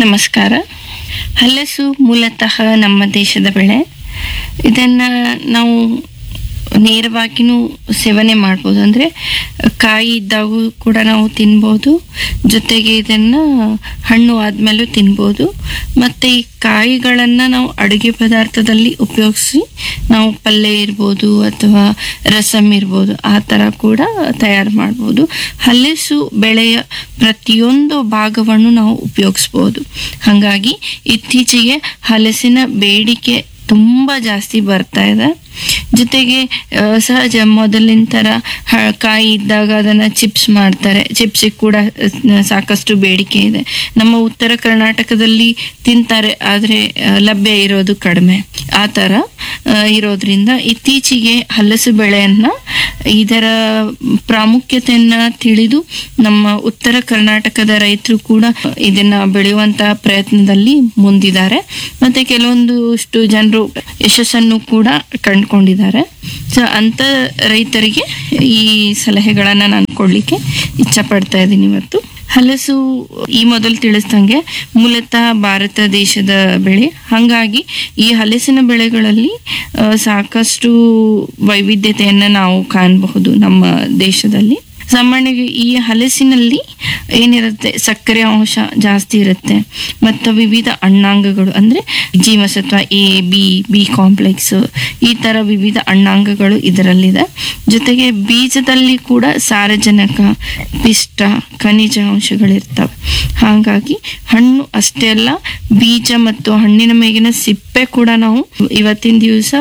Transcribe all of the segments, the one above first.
ನಮಸ್ಕಾರ ಹಲಸು ಮೂಲತಃ ನಮ್ಮ ದೇಶದ ಬೆಳೆ ಇದನ್ನು ನಾವು ನೇರವಾಗಿಯೂ ಸೇವನೆ ಮಾಡ್ಬೋದು ಅಂದರೆ ಕಾಯಿ ಇದ್ದಾಗೂ ಕೂಡ ನಾವು ತಿನ್ಬೋದು ಜೊತೆಗೆ ಇದನ್ನು ಹಣ್ಣು ಆದಮೇಲೂ ತಿನ್ಬೋದು ಮತ್ತು ಈ ಕಾಯಿಗಳನ್ನು ನಾವು ಅಡುಗೆ ಪದಾರ್ಥದಲ್ಲಿ ಉಪಯೋಗಿಸಿ ನಾವು ಪಲ್ಯ ಇರ್ಬೋದು ಅಥವಾ ರಸಮ್ ಇರ್ಬೋದು ಆ ಥರ ಕೂಡ ತಯಾರು ಮಾಡ್ಬೋದು ಹಲಸು ಬೆಳೆಯ ಪ್ರತಿಯೊಂದು ಭಾಗವನ್ನು ನಾವು ಉಪಯೋಗಿಸ್ಬೋದು ಹಾಗಾಗಿ ಇತ್ತೀಚೆಗೆ ಹಲಸಿನ ಬೇಡಿಕೆ ತುಂಬ ಜಾಸ್ತಿ ಬರ್ತಾ ಇದೆ ಜೊತೆಗೆ ಆ, ಸಹಜ ಮೊದಲಿನ ಥರ ಹ- ಕಾಯಿ ಇದ್ದಾಗ ಅದನ್ನು ಚಿಪ್ಸ್ ಮಾಡ್ತಾರೆ ಚಿಪ್ಸಿಗೆ ಕೂಡ ಆ, ಸಾಕಷ್ಟು ಬೇಡಿಕೆ ಇದೆ ನಮ್ಮ ಉತ್ತರ ಕರ್ನಾಟಕದಲ್ಲಿ ತಿಂತಾರೆ ಆದರೆ ಲಭ್ಯ ಇರೋದು ಕಡಿಮೆ ಆ ಥರ ಆ, ಇರೋದ್ರಿಂದ ಇತ್ತೀಚೆಗೆ ಹಲಸು ಬೆಳೆಯನ್ನು ಇದರ ಪ್ರಾಮುಖ್ಯತೆಯನ್ನ ತಿಳಿದು ನಮ್ಮ ಉತ್ತರ ಕರ್ನಾಟಕದ ರೈತರು ಕೂಡ ಇದನ್ನ ಬೆಳೆಯುವಂತಹ ಪ್ರಯತ್ನದಲ್ಲಿ ಮುಂದಿದ್ದಾರೆ ಮತ್ತೆ ಕೆಲವೊಂದಷ್ಟು ಜನರು ಯಶಸ್ಸನ್ನು ಕೂಡ ಕಂಡುಕೊಂಡಿದ್ದಾರೆ ಸೊ ಅಂತ ರೈತರಿಗೆ ಈ ಸಲಹೆಗಳನ್ನ ನಾನು ಕೊಡ್ಲಿಕ್ಕೆ ಇಚ್ಛಪಡ್ತಾ ಇದ್ದೀನಿ ಇವತ್ತು ಹಲಸು ಈ ಮೊದಲು ತಿಳಿಸ್ದಂಗೆ ಮೂಲತಃ ಭಾರತ ದೇಶದ ಬೆಳೆ ಹಾಗಾಗಿ ಈ ಹಲಸಿನ ಬೆಳೆಗಳಲ್ಲಿ ಆ, ಸಾಕಷ್ಟು ವೈವಿಧ್ಯತೆಯನ್ನು ನಾವು ಕಾಣಬಹುದು ನಮ್ಮ ದೇಶದಲ್ಲಿ ಸಾಮಾನ್ಯವಾಗಿ ಈ ಹಲಸಿನಲ್ಲಿ ಏನಿರುತ್ತೆ ಸಕ್ಕರೆ ಅಂಶ ಜಾಸ್ತಿ ಇರುತ್ತೆ ಮತ್ತು ವಿವಿಧ ಅಣ್ಣಾಂಗಗಳು ಅಂದರೆ ಜೀವಸತ್ವ ಎ ಬಿ ಬಿ ಕಾಂಪ್ಲೆಕ್ಸ್ ಈ ಥರ ವಿವಿಧ ಅಣ್ಣಾಂಗಗಳು ಇದರಲ್ಲಿದೆ ಜೊತೆಗೆ ಬೀಜದಲ್ಲಿ ಕೂಡ ಸಾರಜನಕ ಪಿಷ್ಟ ಖನಿಜ ಅಂಶಗಳಿರ್ತವೆ ಹಾಗಾಗಿ ಹಣ್ಣು ಅಷ್ಟೇ ಅಲ್ಲ ಬೀಜ ಮತ್ತು ಹಣ್ಣಿನ ಮೇಗಿನ ಸಿಪ್ಪೆ ಕೂಡ ನಾವು ಇವತ್ತಿನ ದಿವಸ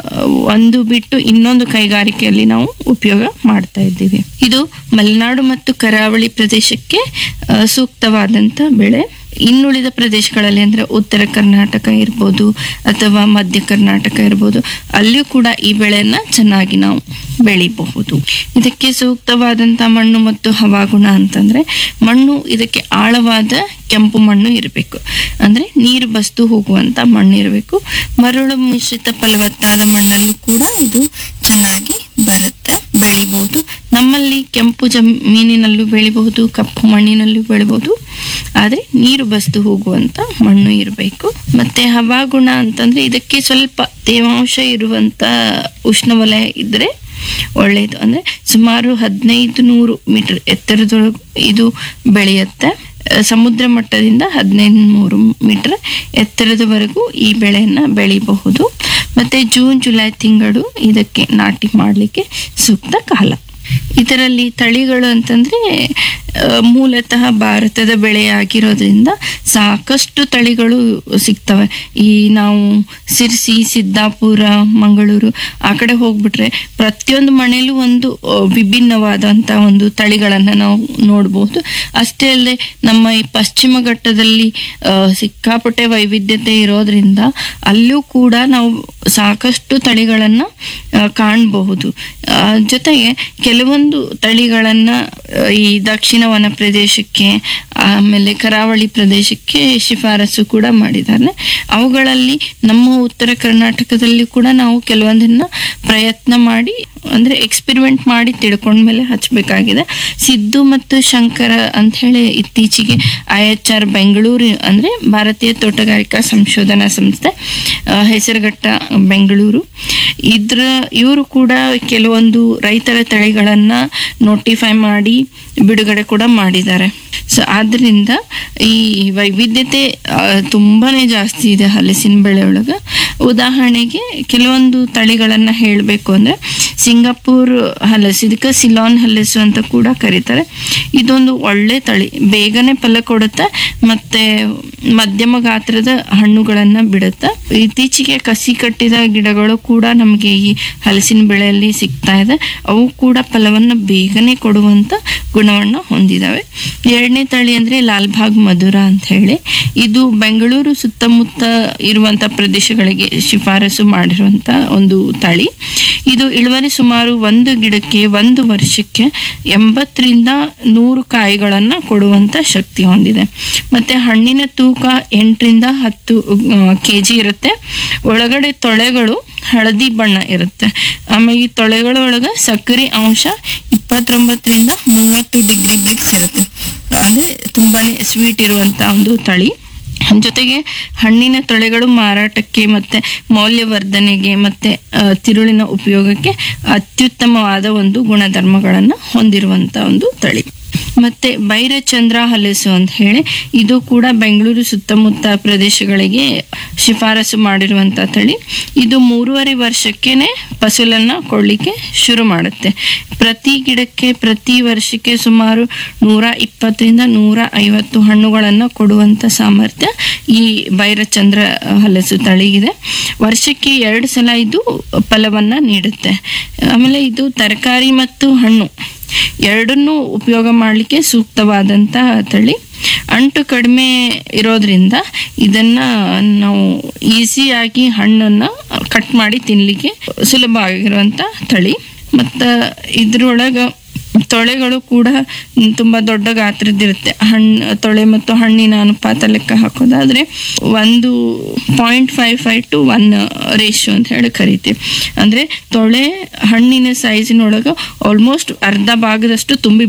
ಒಂದು ಬಿಟ್ಟು ಇನ್ನೊಂದು ಕೈಗಾರಿಕೆಯಲ್ಲಿ ನಾವು ಉಪಯೋಗ ಮಾಡ್ತಾ ಇದ್ದೀವಿ ಇದು ಮಲೆನಾಡು ಮತ್ತು ಕರಾವಳಿ ಪ್ರದೇಶಕ್ಕೆ ಆ, ಸೂಕ್ತವಾದಂಥ ಬೆಳೆ ಇನ್ನುಳಿದ ಪ್ರದೇಶಗಳಲ್ಲಿ ಅಂದರೆ ಉತ್ತರ ಕರ್ನಾಟಕ ಇರ್ಬೋದು ಅಥವಾ ಮಧ್ಯ ಕರ್ನಾಟಕ ಇರ್ಬೋದು ಅಲ್ಲಿಯೂ ಕೂಡ ಈ ಬೆಳೆಯನ್ನ ಚೆನ್ನಾಗಿ ನಾವು ಬೆಳಿಬಹುದು ಇದಕ್ಕೆ ಸೂಕ್ತವಾದಂಥ ಮಣ್ಣು ಮತ್ತು ಹವಾಗುಣ ಅಂತಂದ್ರೆ ಮಣ್ಣು ಇದಕ್ಕೆ ಆಳವಾದ ಕೆಂಪು ಮಣ್ಣು ಇರಬೇಕು ಅಂದ್ರೆ ನೀರು ಬಸ್ದು ಹೋಗುವಂತ ಮಣ್ಣು ಇರಬೇಕು ಮರಳು ಮಿಶ್ರಿತ ಫಲವತ್ತಾದ ಮಣ್ಣಲ್ಲೂ ಕೂಡ ಇದು ಚೆನ್ನಾಗಿ ಬರುತ್ತೆ ಬೆಳಿಬಹುದು ನಮ್ಮಲ್ಲಿ ಕೆಂಪು ಜಮೀನಿನಲ್ಲೂ ಬೆಳಿಬಹುದು ಕಪ್ಪು ಮಣ್ಣಿನಲ್ಲೂ ಬೆಳಿಬಹುದು ಆದ್ರೆ ನೀರು ಬಸ್ದು ಹೋಗುವಂತ ಮಣ್ಣು ಇರಬೇಕು ಮತ್ತೆ ಹವಾಗುಣ ಅಂತಂದ್ರೆ ಇದಕ್ಕೆ ಸ್ವಲ್ಪ ತೇವಾಂಶ ಇರುವಂತ ಉಷ್ಣವಲಯ ಇದ್ರೆ ಒಳ್ಳೆಯದು ಅಂದ್ರೆ ಸುಮಾರು ಹದಿನೈದು ನೂರು ಮೀಟರ್ ಎತ್ತರದೊಳಗೆ ಇದು ಬೆಳೆಯುತ್ತೆ ಅಹ್, ಸಮುದ್ರ ಮಟ್ಟದಿಂದ ಹದಿನೈದು ನೂರು ಮೀಟರ್ ಎತ್ತರದವರೆಗೂ ಈ ಬೆಳೆಯನ್ನ ಬೆಳಿಬಹುದು ಮತ್ತೆ ಜೂನ್ ಜುಲೈ ತಿಂಗಳು ಇದಕ್ಕೆ ನಾಟಿ ಮಾಡಲಿಕ್ಕೆ ಸೂಕ್ತ ಕಾಲ ಇದರಲ್ಲಿ ತಳಿಗಳು ಅಂತಂದ್ರೆ ಆ, ಮೂಲತಃ ಭಾರತದ ಬೆಳೆಯಾಗಿರೋದ್ರಿಂದ ಸಾಕಷ್ಟು ತಳಿಗಳು ಸಿಗ್ತವೆ ಈ ನಾವು ಸಿರ್ಸಿ ಸಿದ್ದಾಪುರ ಮಂಗಳೂರು ಆ ಕಡೆ ಹೋಗ್ಬಿಟ್ರೆ ಪ್ರತಿಯೊಂದು ಮನೆಯಲ್ಲೂ ಒಂದು ಆ, ವಿಭಿನ್ನವಾದಂಥ ಒಂದು ತಳಿಗಳನ್ನು ನಾವು ನೋಡ್ಬೋದು ಅಷ್ಟೇ ಅಲ್ಲದೆ ನಮ್ಮ ಈ ಪಶ್ಚಿಮ ಘಟ್ಟದಲ್ಲಿ ಆ, ಸಿಕ್ಕಾಪಟ್ಟೆ ವೈವಿಧ್ಯತೆ ಇರೋದ್ರಿಂದ ಅಲ್ಲೂ ಕೂಡ ನಾವು ಸಾಕಷ್ಟು ತಳಿಗಳನ್ನು ಕಾಣಬಹುದು ಆ, ಜೊತೆಗೆ ಕೆಲವೊಂದು ತಳಿಗಳನ್ನ ಆ, ಈ ದಕ್ಷಿಣ ವನ ಪ್ರದೇಶಕ್ಕೆ ಆಮೇಲೆ ಕರಾವಳಿ ಪ್ರದೇಶಕ್ಕೆ ಶಿಫಾರಸು ಕೂಡ ಮಾಡಿದ್ದಾರೆ ಅವುಗಳಲ್ಲಿ ನಮ್ಮ ಉತ್ತರ ಕರ್ನಾಟಕದಲ್ಲಿ ಕೂಡ ನಾವು ಕೆಲವೊಂದನ್ನ ಪ್ರಯತ್ನ ಮಾಡಿ ಅಂದ್ರೆ ಎಕ್ಸ್ಪೆರಿಮೆಂಟ್ ಮಾಡಿ ತಿಳ್ಕೊಂಡ್ಮೇಲೆ ಹಚ್ಚಬೇಕಾಗಿದೆ ಸಿದ್ದು ಮತ್ತು ಶಂಕರ ಅಂತ ಹೇಳಿ ಇತ್ತೀಚೆಗೆ ಐ ಎಚ್ ಆರ್ ಬೆಂಗಳೂರು ಅಂದ್ರೆ ಭಾರತೀಯ ತೋಟಗಾರಿಕಾ ಸಂಶೋಧನಾ ಸಂಸ್ಥೆ ಆ, ಹೆಸರುಘಟ್ಟ ಬೆಂಗಳೂರು ಇದ್ರ ಇವರು ಕೂಡ ಕೆಲವೊಂದು ರೈತರ ತಳಿಗಳನ್ನ ನೋಟಿಫೈ ಮಾಡಿ ಬಿಡುಗಡೆ ಕೂಡ ಮಾಡಿದ್ದಾರೆ ಸೊ ಆದ್ರಿಂದ ಈ ವೈವಿಧ್ಯತೆ ಆ, ತುಂಬಾನೇ ಜಾಸ್ತಿ ಇದೆ ಹಲಸಿನ ಬೆಳೆ ಒಳಗ ಉದಾಹರಣೆಗೆ ಕೆಲವೊಂದು ತಳಿಗಳನ್ನ ಹೇಳಬೇಕು ಅಂದ್ರೆ ಸಿಂಗಾಪುರ್ ಹಲಸು ಇದಕ್ಕೆ ಸಿಲಾನ್ ಹಲಸು ಅಂತ ಕೂಡ ಕರೀತಾರೆ ಇದೊಂದು ಒಳ್ಳೆ ತಳಿ ಬೇಗನೆ ಫಲ ಕೊಡುತ್ತೆ ಮತ್ತೆ ಮಧ್ಯಮ ಗಾತ್ರದ ಹಣ್ಣುಗಳನ್ನ ಬಿಡುತ್ತೆ ಇತ್ತೀಚೆಗೆ ಕಸಿ ಕಟ್ಟಿದ ಗಿಡಗಳು ಕೂಡ ನಮಗೆ ಈ ಹಲಸಿನ ಬೆಳೆಯಲ್ಲಿ ಸಿಗ್ತಾ ಇದೆ ಅವು ಕೂಡ ಫಲವನ್ನ ಬೇಗನೆ ಕೊಡುವಂತ ಗುಣವನ್ನು ಹೊಂದಿದಾವೆ ಎರಡನೇ ತಳಿ ಅಂದ್ರೆ ಲಾಲ್ಬಾಗ್ ಮಧುರ ಅಂತ ಹೇಳಿ ಇದು ಬೆಂಗಳೂರು ಸುತ್ತಮುತ್ತ ಇರುವಂತ ಪ್ರದೇಶಗಳಿಗೆ ಶಿಫಾರಸು ಮಾಡಿರುವಂತ ಒಂದು ತಳಿ ಇದು ಇಳುವರಿ ಸುಮಾರು ಒಂದು ಗಿಡಕ್ಕೆ ಒಂದು ವರ್ಷಕ್ಕೆ ಎಂಬತ್ತರಿಂದ ನೂರು ಕಾಯಿಗಳನ್ನ ಕೊಡುವಂತ ಶಕ್ತಿ ಹೊಂದಿದೆ ಮತ್ತೆ ಹಣ್ಣಿನ ತೂಕ ಎಂಟರಿಂದ ಹತ್ತು ಕೆ ಜಿ ಇರುತ್ತೆ ಒಳಗಡೆ ತೊಳೆಗಳು ಹಳದಿ ಬಣ್ಣ ಇರುತ್ತೆ ಆಮೇಲೆ ಈ ತೊಳೆಗಳ ಒಳಗ ಸಕ್ಕರೆ ಅಂಶ ಇಪ್ಪತ್ತೊಂಬತ್ತರಿಂದ ಮೂವತ್ತು ಡಿಗ್ರಿ ಬ್ರಿಕ್ಸ್ ಇರುತ್ತೆ ಅಂದ್ರೆ ತುಂಬಾನೇ ಸ್ವೀಟ್ ಇರುವಂತ ಒಂದು ತಳಿ ಜೊತೆಗೆ ಹಣ್ಣಿನ ತೊಳೆಗಳು ಮಾರಾಟಕ್ಕೆ ಮತ್ತೆ ಮೌಲ್ಯವರ್ಧನೆಗೆ ಮತ್ತೆ ಆ, ತಿರುಳಿನ ಉಪಯೋಗಕ್ಕೆ ಅತ್ಯುತ್ತಮವಾದ ಒಂದು ಗುಣಧರ್ಮಗಳನ್ನು ಹೊಂದಿರುವಂತ ಒಂದು ತಳಿ ಮತ್ತೆ ಬೈರಚಂದ್ರ ಹಲಸು ಅಂತ ಹೇಳಿ ಇದು ಕೂಡ ಬೆಂಗಳೂರು ಸುತ್ತಮುತ್ತ ಪ್ರದೇಶಗಳಿಗೆ ಶಿಫಾರಸು ಮಾಡಿರುವಂತ ತಳಿ ಇದು ಮೂರುವರೆ ವರ್ಷಕ್ಕೇನೆ ಫಸಲನ್ನ ಕೊಡ್ಲಿಕ್ಕೆ ಶುರು ಮಾಡುತ್ತೆ ಪ್ರತಿ ಗಿಡಕ್ಕೆ ಪ್ರತಿ ವರ್ಷಕ್ಕೆ ಸುಮಾರು ನೂರ ಇಪ್ಪತ್ತರಿಂದ ನೂರ ಐವತ್ತು ಹಣ್ಣುಗಳನ್ನು ಕೊಡುವಂತ ಸಾಮರ್ಥ್ಯ ಈ ಬೈರಚಂದ್ರ ಹಲಸು ತಳಿಗಿದೆ ವರ್ಷಕ್ಕೆ ಎರಡು ಸಲ ಇದು ಫಲವನ್ನ ನೀಡುತ್ತೆ ಆಮೇಲೆ ಇದು ತರಕಾರಿ ಮತ್ತು ಹಣ್ಣು ಎರಡನ್ನೂ ಉಪಯೋಗ ಮಾಡಲಿಕ್ಕೆ ಸೂಕ್ತವಾದಂಥ ತಳಿ ಅಂಟು ಕಡಿಮೆ ಇರೋದ್ರಿಂದ ಇದನ್ನ ನಾವು ಈಸಿಯಾಗಿ ಹಣ್ಣನ್ನು ಕಟ್ ಮಾಡಿ ತಿನ್ನಲಿಕ್ಕೆ ಸುಲಭ ಆಗಿರುವಂಥ ತಳಿ ಮತ್ತು ಇದ್ರೊಳಗೆ ತೊಳೆಗಳು ಕೂಡ ತುಂಬ ದೊಡ್ಡ ಗಾತ್ರದ್ದಿರುತ್ತೆ ಹಣ್ಣು ತೊಳೆ ಮತ್ತು ಹಣ್ಣಿನ ಅನುಪಾತ ಲೆಕ್ಕ ಹಾಕೋದಾದ್ರೆ ಒಂದು point five five two one ratio ಅಂತ ಹೇಳಿ ಕರಿತೀವಿ ಅಂದರೆ ತೊಳೆ ಹಣ್ಣಿನ ಸೈಜಿನೊಳಗೆ ಆಲ್ಮೋಸ್ಟ್ ಅರ್ಧ ಭಾಗದಷ್ಟು ತುಂಬಿ